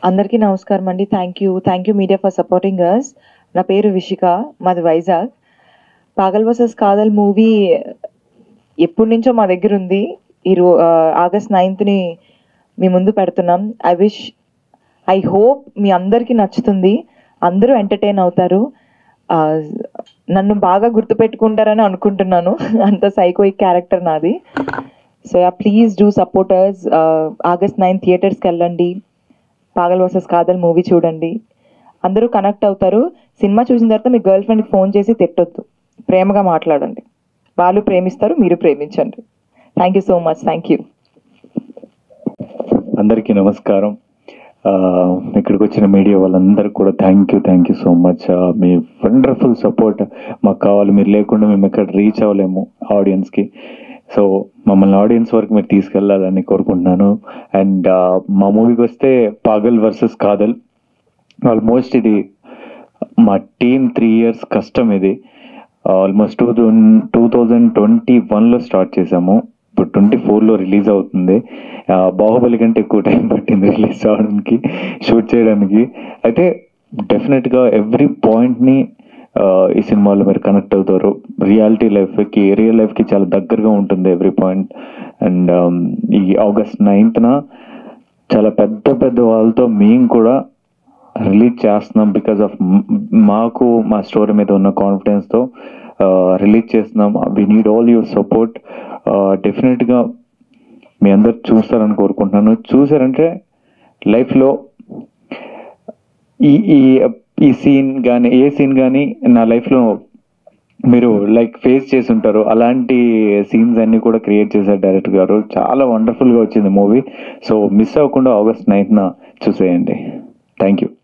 అందరికీ నమస్కారం అండి thank you thank you media for supporting us నా పేరు విషిక మాది వైజాగ్ పాగల్ వర్సెస్ కాదల్ మూవీ ఎప్పటి నుంచో మా దగ్గర ఉంది ఈ రో ఆగస్ట్ నైన్త్ని మీ ముందు పెడుతున్నాం ఐ విష్ ఐ హోప్ మీ అందరికీ నచ్చుతుంది అందరూ ఎంటర్టైన్ అవుతారు ఆ, నన్ను బాగా గుర్తుపెట్టుకుంటారని అనుకుంటున్నాను అంత సైకోయిక్ క్యారెక్టర్ నాది so yeah please do supporters August nine థియేటర్స్కి వెళ్ళండి పాగల్ వర్సెస్ కాదల్ మూవీ చూడండి అందరూ కనెక్ట్ అవుతారు సినిమా చూసిన తర్వాత మీ గర్ల్ ఫ్రెండ్కి ఫోన్ చేసి తిట్టొద్దు ప్రేమగా మాట్లాడండి వాళ్ళు ప్రేమిస్తారు మీరు ప్రేమించండి thank you so much thank you అందరికీ నమస్కారం ఆ, ఇక్కడికి వచ్చిన మీడియా వాళ్ళందరికీ కూడా thank you thank you so much మీ వండర్ఫుల్ సపోర్ట్ మాకు కావాలి మీరు లేకుండా మేము ఎక్కడ రీచ్ అవ్వలేము ఆడియన్స్కి సో మమ్మల్ని ఆడియన్స్ వరకు మీరు తీసుకెళ్ళాలని కోరుకుంటున్నాను అండ్ మా మూవీకి వస్తే పాగల్ వర్సెస్ కాదల్ ఆల్మోస్ట్ ఇది మా టీమ్ త్రీ ఇయర్స్ కష్టం ఇది almost two two thousand twenty వన్లో స్టార్ట్ చేసాము ఇప్పుడు ట్వంటీ ఫోర్లో రిలీజ్ అవుతుంది ఆ, బాహుబలి కంటే ఎక్కువ టైం పట్టింది రిలీజ్ అవడానికి షూట్ చేయడానికి అయితే డెఫినెట్గా ఎవ్రీ పాయింట్ని ఈ సినిమాలో మీరు కనెక్ట్ అవుతారు రియాలిటీ లైఫ్కి రియల్ లైఫ్కి చాలా దగ్గరగా ఉంటుంది ఎవ్రీ పాయింట్ అండ్ ఈ ఆగస్ట్ నైన్త్న చాలా పెద్ద పెద్ద వాళ్ళతో మేము కూడా రిలీజ్ చేస్తున్నాం బికాస్ ఆఫ్ మాకు మా స్టోరీ మీద ఉన్న కాన్ఫిడెన్స్తో రిలీజ్ చేస్తున్నాం we need all your support డెఫినెట్గా మీ అందరు చూస్తారని కోరుకుంటున్నాను చూసారంటే లైఫ్లో ఈ ఈ ఈ సీన్ కానీ ఏ సీన్ కానీ నా లైఫ్లో మీరు లైక్ ఫేస్ చేసి ఉంటారు అలాంటి సీన్స్ అన్ని కూడా క్రియేట్ చేశారు డైరెక్టర్ గారు చాలా వండర్ఫుల్గా వచ్చింది మూవీ సో మిస్ అవ్వకుండా ఆగస్ట్ నైన్త్న చూసేయండి థ్యాంక్ యూ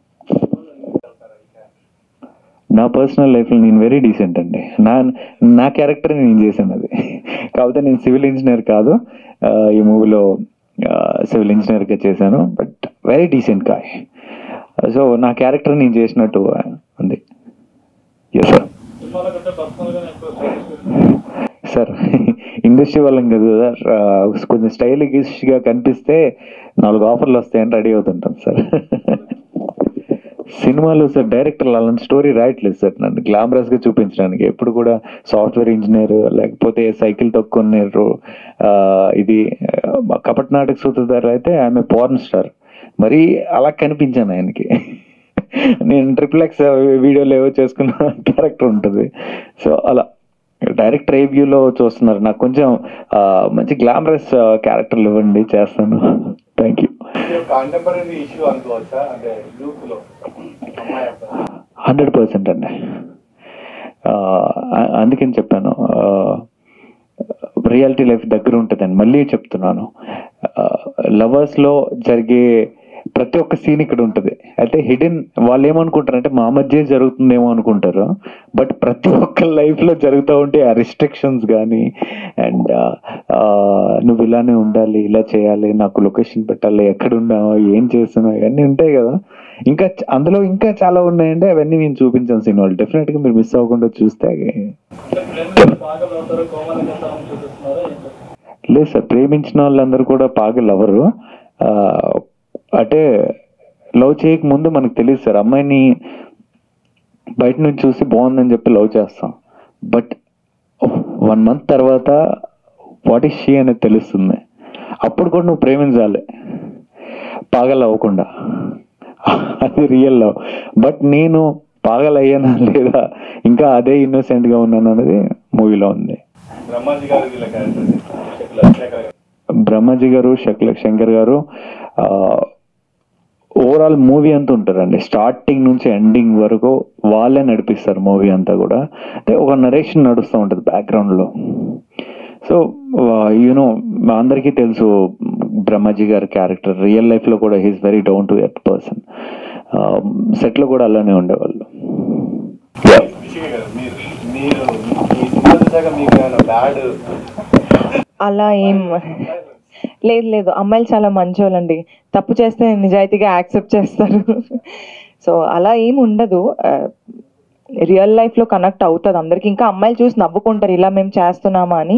నా పర్సనల్ లైఫ్లో నేను వెరీ డీసెంట్ అండి నా నా క్యారెక్టర్ నేను చేశాను అది కాకపోతే నేను సివిల్ ఇంజనీర్ కాదు ఆ, ఈ మూవీలో సివిల్ ఇంజనీర్గా చేశాను but very decent guy so నా క్యారెక్టర్ నేను చేసినట్టు ఉంది ఎస్ సార్ సార్ ఇండస్ట్రీ వాళ్ళం కదా సార్ ఆ, కొంచెం స్టైలిష్గా కనిపిస్తే నాలుగు ఆఫర్లు వస్తాయని రెడీ అవుతుంటాం సార్ సినిమాలో సార్ డైరెక్టర్ అలాంటి స్టోరీ రాయట్లేదు సార్ నన్ను గ్లామరస్ గా చూపించడానికి ఎప్పుడు కూడా సాఫ్ట్వేర్ ఇంజనీర్ లేకపోతే సైకిల్ తొక్కున్నారు ఇది ఆ, కపట్ నాటక సూత్రధార అయితే ఆమె పోర్న్ స్టార్ మరి అలా కనిపించాను ఆయనకి నేను ట్రిపుల్ ఎక్స్ వీడియోలు ఏవో చేసుకున్న క్యారెక్టర్ ఉంటుంది సో అలా డైరెక్ట్ రివ్యూలో చూస్తున్నారు నాకు కొంచెం ఆ, మంచి గ్లామరస్ క్యారెక్టర్లు ఇవ్వండి చేస్తాను థ్యాంక్ యూ కాంటెంపరీ ఇష్యూ అనుకోవచ్చా అంటే యూత్ లో అమ్మాయి అబ్బాయి హండ్రెడ్ పర్సెంట్ అండి ఆ, అ- అందుకని చెప్పాను రియాలిటీ లైఫ్ దగ్గర ఉంటుందని మళ్ళీ చెప్తున్నాను లవర్స్లో జరిగే ప్రతి ఒక్క సీన్ ఇక్కడ ఉంటుంది అయితే హిడెన్ వాళ్ళు ఏమనుకుంటారంటే మా మధ్య జరుగుతుందేమో అనుకుంటారు బట్ ప్రతి ఒక్క లైఫ్లో జరుగుతూ ఉంటే ఆ రిస్ట్రిక్షన్స్ కానీ అండ్ నువ్వు ఇలానే ఉండాలి ఇలా చేయాలి నాకు లొకేషన్ పెట్టాలి ఎక్కడ ఉన్నావు ఏం చేస్తున్నావు ఇవన్నీ ఉంటాయి కదా ఇంకా చ- అందులో ఇంకా చాలా ఉన్నాయండి అవన్నీ మేము చూపించాం సినిమాలు డెఫినెట్ గా మీరు మిస్ అవ్వకుండా చూస్తే లేదు సార్ ప్రేమించిన వాళ్ళందరూ కూడా పాగలు ఎవరు ఆ, అంటే లవ్ చేయక ముందు మనకు తెలియదు సార్ అమ్మాయిని బయట నుంచి చూసి బాగుందని చెప్పి లవ్ చేస్తాం బట్ వన్ మంత్ తర్వాత వాట్ ఈస్ షీ అనేది తెలుస్తుంది అప్పుడు కూడా నువ్వు ప్రేమించాలి పాగల్ అవ్వకుండా అది రియల్ లవ్ బట్ నేను పాగల్ అయ్యానా లేదా ఇంకా అదే ఇన్నోసెంట్ గా ఉన్నాను అనేది మూవీలో ఉంది బ్రహ్మాజీ గారు వీళ్ళ క్యారెక్టర్ శేఖర్ గారు బ్రహ్మాజీ గారు శక్ల శంకర్ గారు ఓవరాల్ మూవీ అంతా ఉంటారండి స్టార్టింగ్ నుంచి ఎండింగ్ వరకు వాళ్ళే నడిపిస్తారు మూవీ అంతా కూడా అంటే ఒక నరేషన్ నడుస్తూ ఉంటుంది background లో సో యూనో అందరికీ తెలుసు బ్రహ్మాజీ గారి క్యారెక్టర్ రియల్ లైఫ్ లో కూడా he's very down to earth person set లో కూడా అలానే ఉండేవాళ్ళు విషిక గారు మీరు మీరు ఈ సినిమా చూసాక మీకు ఏమైనా బ్యాడ్ అలా ఏం లేదు లేదు అమ్మాయిలు చాలా మంచోళ్ళండి తప్పు చేస్తే నిజాయితీగా యాక్సెప్ట్ చేస్తారు సో అలా ఏం ఉండదు రియల్ లైఫ్లో కనెక్ట్ అవుతుంది అందరికి ఇంకా అమ్మాయిలు చూసి నవ్వుకుంటారు ఇలా మేము చేస్తున్నామా అని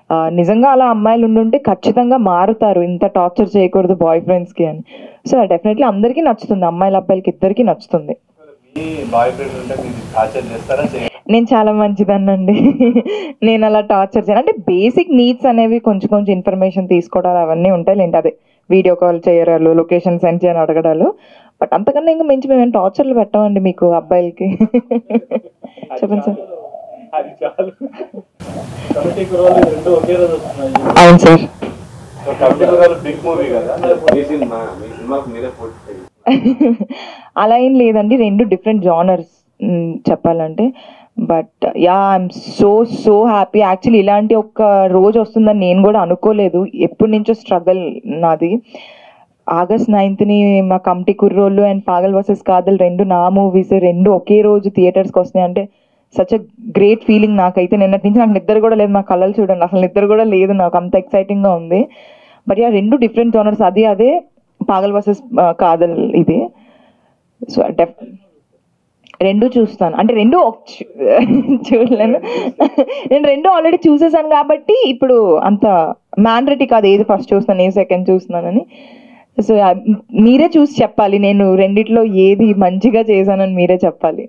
ఆ, నిజంగా అలా అమ్మాయిలు ఉండుంటే ఖచ్చితంగా మారుతారు ఇంత టార్చర్ చేయకూడదు బాయ్ ఫ్రెండ్స్కి అని సో డెఫినెట్లీ అందరికీ నచ్చుతుంది అమ్మాయిల అబ్బాయిలకి ఇద్దరికీ నచ్చుతుంది మీ బాయ్ ఫ్రెండ్ ఉంటే మీరు టార్చర్ చేస్తారా చేయరా? నేను చాలా మంచిదాన్నండి నేను అలా టార్చర్ చేయను అంటే బేసిక్ నీడ్స్ అనేవి కొంచెం కొంచెం ఇన్ఫర్మేషన్ తీసుకోవడాలు అవన్నీ ఉంటాయి లేండి అదే వీడియో కాల్ చేయడాలు లొకేషన్ సెండ్ చేయని అడగడాలు బట్ అంతకన్నా ఇంకా మించి మేము టార్చర్లు పెట్టామండి మీకు అబ్బాయిలకి చెప్పండి సార్ అది చాలు కమిటీ కుర్రాళ్ళు రెండు ఒకే రోజు వస్తున్నాయి అవును సార్ సో కమిటీ కుర్రాళ్ళు బిగ్ మూవీ కదా మీ సినిమా మీ సినిమాకు మీరే పోటీ చేయండి. అలా ఏం లేదండి రెండు డిఫరెంట్ జానర్స్ చెప్పాలంటే but yeah I'm so so happy actually ఇలాంటి ఒక రోజు వస్తుందని నేను కూడా అనుకోలేదు ఎప్పటి నుంచో స్ట్రగల్ నాది ఆగస్ట్ నైన్త్ని మా కమిటీ కుర్రోళ్ళు అండ్ పాగల్ వర్సెస్ కాదల్ రెండు నా మూవీస్ రెండు ఒకే రోజు థియేటర్స్కి వస్తున్నాయి అంటే సచ్ అ గ్రేట్ ఫీలింగ్ నాకైతే నిన్నటి నుంచి నాకు నిద్ర కూడా లేదు నా కళ్ళలు చూడండి అసలు నిద్ర కూడా లేదు నాకు అంత ఎక్సైటింగ్గా ఉంది బట్ యా రెండు డిఫరెంట్ జోనర్స్ అది అదే పాగల్ వర్సెస్ కాదల్ ఇది సో డెఫ్ రెండు చూస్తాను అంటే రెండు ఒక చూ- చూడలేను నేను రెండు ఆల్రెడీ చూసేసాను కాబట్టి ఇప్పుడు అంత మ్యాండరేటీ కాదు ఏది ఫస్ట్ చూస్తున్నాను ఏది సెకండ్ చూస్తున్నానని సో మీరే చూసి చెప్పాలి నేను రెండిట్లో ఏది మంచిగా చేశానని మీరే చెప్పాలి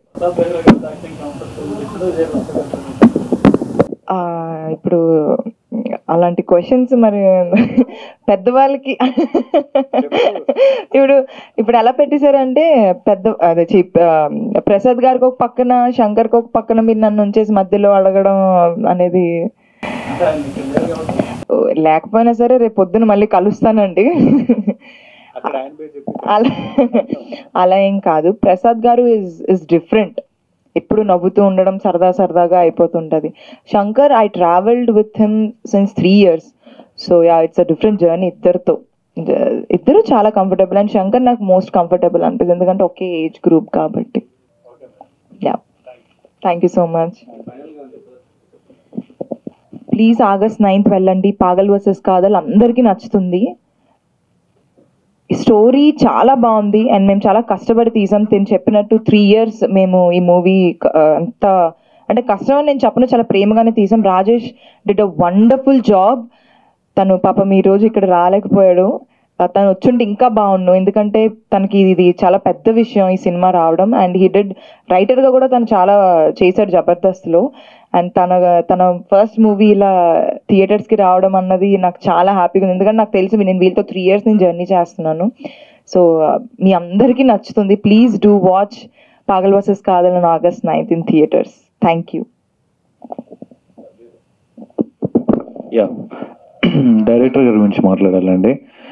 ఆ, ఇప్పుడు అలాంటి క్వశ్చన్స్ మరి పెద్దవాళ్ళకి ఇప్పుడు ఇప్పుడు ఎలా పెట్టేశారంటే పెద్ద అదే చి ఆ, ప్రసాద్ గారికి ఒక పక్కన శంకర్కి ఒక పక్కన మీరు నన్ను ఉంచేసి మధ్యలో అడగడం అనేది ఓ, లేకపోయినా సరే రేపు పొద్దున మళ్ళీ కలుస్తానండి అక్కడ ఆయన పేరు చెప్పి అలా అలా ఏం కాదు ప్రసాద్ గారు ఇస్ ఇస్ డిఫరెంట్ ఎప్పుడు నవ్వుతూ ఉండడం సరదా సరదాగా అయిపోతుంటది Shankar I travelled with him since three years so yeah it's a different journey ఇద్దరితో ఇద్దరు చాలా కంఫర్టబుల్ అండ్ శంకర్ నాకు మోస్ట్ కంఫర్టబుల్ అనిపిస్తుంది ఎందుకంటే ఒకే ఏజ్ గ్రూప్ కాబట్టి yeah thank you so much please August ninth వెళ్ళండి పాగల్ వర్సెస్ కాదల్ అందరికీ నచ్చుతుంది ఈ స్టోరీ చాలా బాగుంది అండ్ మేము చాలా కష్టపడి తీసాం నేను చెప్పినట్టు త్రీ ఇయర్స్ మేము ఈ మూవీ అంత అంటే కష్టం అని నేను చెప్పను చాలా ప్రేమగానే తీసాం Rajesh did a wonderful job తను పాపం ఈ రోజు ఇక్కడ రాలేకపోయాడు ఆ, తను వచ్చుంటే ఇంకా బాగుండు ఎందుకంటే తనకి ఇది చాలా పెద్ద విషయం ఈ సినిమా రావడం అండ్ హీ డిడ్ రైటర్గా కూడా తను చాలా చేశాడు జబర్దస్త్లో అండ్ తన తన ఫస్ట్ మూవీ ఇలా థియేటర్స్కి రావడం అన్నది నాకు చాలా హ్యాపీగా ఉంది ఎందుకంటే నాకు తెలిసి నేను వీళ్ళతో త్రీ ఇయర్స్ నేను జర్నీ చేస్తున్నాను సో మీ అందరికీ నచ్చుతుంది please do watch Pagal versus Kadhal August ninth in theatres thank you yeah director గారి గురించి మాట్లాడాలండి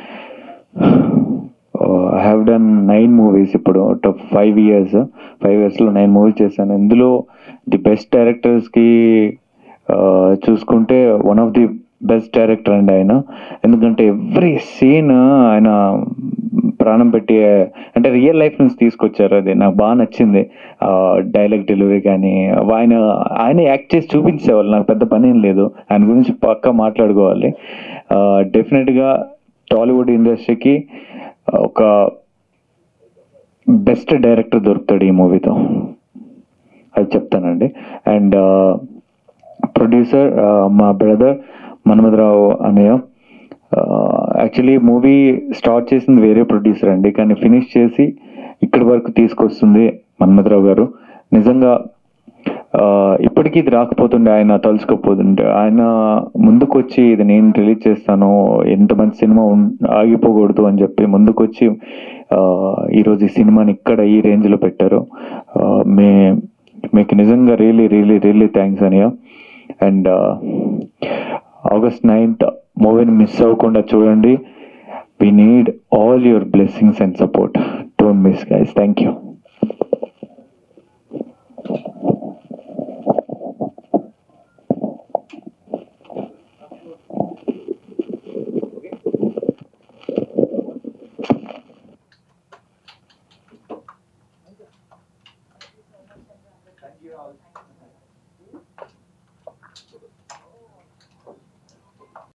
I have done nine movies ఇప్పుడు out of five years five ఇయర్స్లో నైన్ మూవీస్ చేశాను ఇందులో ది బెస్ట్ డైరెక్టర్స్కి చూసుకుంటే one of the best director అండి ఆయన ఎందుకంటే ఎవ్రీ సీన్ ఆయన ప్రాణం పెట్టి అంటే రియల్ లైఫ్ నుంచి తీసుకొచ్చారు అది నాకు బాగా నచ్చింది డైలాగ్ డెలివరీ కానీ ఆయన ఆయన యాక్ట్ చేసి చూపించేవాళ్ళు నాకు పెద్ద పని ఏం లేదు ఆయన గురించి పక్కా మాట్లాడుకోవాలి డెఫినెట్గా టాలీవుడ్ ఇండస్ట్రీకి ఒక బెస్ట్ డైరెక్టర్ దొరుకుతాడు ఈ మూవీతో అది చెప్తానండి అండ్ ప్రొడ్యూసర్ మా బ్రదర్ మన్మధరావు అన్నయ్య యాక్చువల్లీ మూవీ స్టార్ట్ చేసింది వేరే ప్రొడ్యూసర్ అండి కానీ ఫినిష్ చేసి ఇక్కడి వరకు తీసుకొస్తుంది మన్మధరావు గారు నిజంగా ఆ, ఇప్పటికీ ఇది రాకపోతుండే ఆయన తలుచుకోపోతుండే ఆయన ముందుకు వచ్చి ఇది నేను రిలీజ్ చేస్తాను ఎంత మంచి సినిమా ఉన్- ఆగిపోకూడదు అని చెప్పి ముందుకు వచ్చి ఆ, ఈరోజు ఈ సినిమాని ఇక్కడ ఈ రేంజ్లో పెట్టారు ఆ, మే మీకు నిజంగా రియలీ రియలీ రియలీ థ్యాంక్స్ అనియా అండ్ ఆగస్ట్ నైన్త్ మూవీని మిస్ అవ్వకుండా చూడండి we need all your blessings and support don't miss guys thank you Thank you all.